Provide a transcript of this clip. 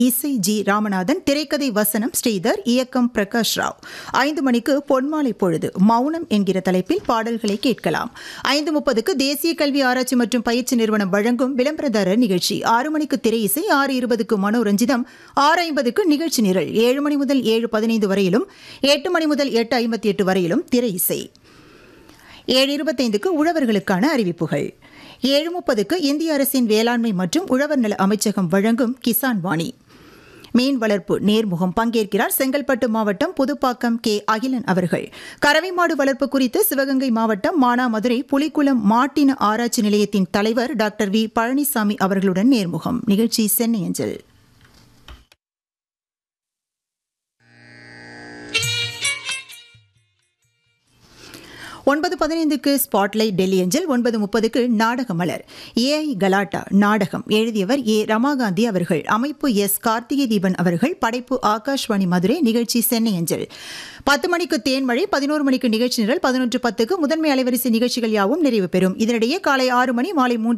இசை ஜி ராமநாதன் திரைக்கதை வசனம் ஸ்ரீதர் இயக்கம் பிரகாஷ் ராவ் ஐந்து மணிக்கு பொன்மாலை பொழுது மௌனம் என்கிற தலைப்பில் பாடல்களை கேட்கலாம் ஐந்து முப்பதுக்கு தேசிய கல்வி ஆராய்ச்சி மற்றும் பயிற்சி நிறுவனம் வழங்கும் விளம்பரதாரர் நிகழ்ச்சி ஆறு மணிக்கு திரை இசை ஆறு இருபதுக்கு மனோரஞ்சிதம் ஆறு ஐம்பதுக்கு நிகழ்ச்சி நிரல் ஏழு மணி முதல் ஏழு பதினைந்து வரையிலும் எட்டு மணி முதல் எட்டு ஐம்பத்தி எட்டு வரையிலும் திரை இசை ஏழு இருபத்தைந்துக்கு உழவர்களுக்கான அறிவிப்புகள் ஏழு முப்பதுக்கு இந்திய அரசின் வேளாண்மை மற்றும் உழவர் நல அமைச்சகம் வழங்கும் கிசான் வாணி மீன் வளர்ப்பு நேர்முகம் பங்கேற்கிறார் செங்கல்பட்டு மாவட்டம் புதுப்பாக்கம் கே அகிலன் அவர்கள் கறவை மாடு வளர்ப்பு குறித்து சிவகங்கை மாவட்டம் மானாமதுரை புலிக்குளம் மாட்டின ஆராய்ச்சி நிலையத்தின் தலைவர் டாக்டர் வி பழனிசாமி அவர்களுடன் நேர்முகம் நிகழ்ச்சி சென்னை அஞ்சல் ஒன்பது பதினைந்துக்கு ஸ்பாட்லைட் டெல்லி அஞ்சல் ஒன்பது முப்பதுக்கு நாடக மலர் ஏஐ கலாட்டா நாடகம் எழுதியவர் ஏ ரமாகாந்தி அவர்கள் அமைப்பு எஸ் கார்த்திகை தீபன் அவர்கள் படைப்பு ஆகாஷ்வாணி மதுரை நிகழ்ச்சி சென்னை அஞ்சல் பத்து மணிக்கு தேன்மழை பதினோரு மணிக்கு நிகழ்ச்சி நிரல் பதினொன்று பத்துக்கு முதன்மை அலைவரிசை நிகழ்ச்சிகள் யாவும் நிறைவு பெறும் இதனிடையே காலை ஆறு மணி மாலை மூன்று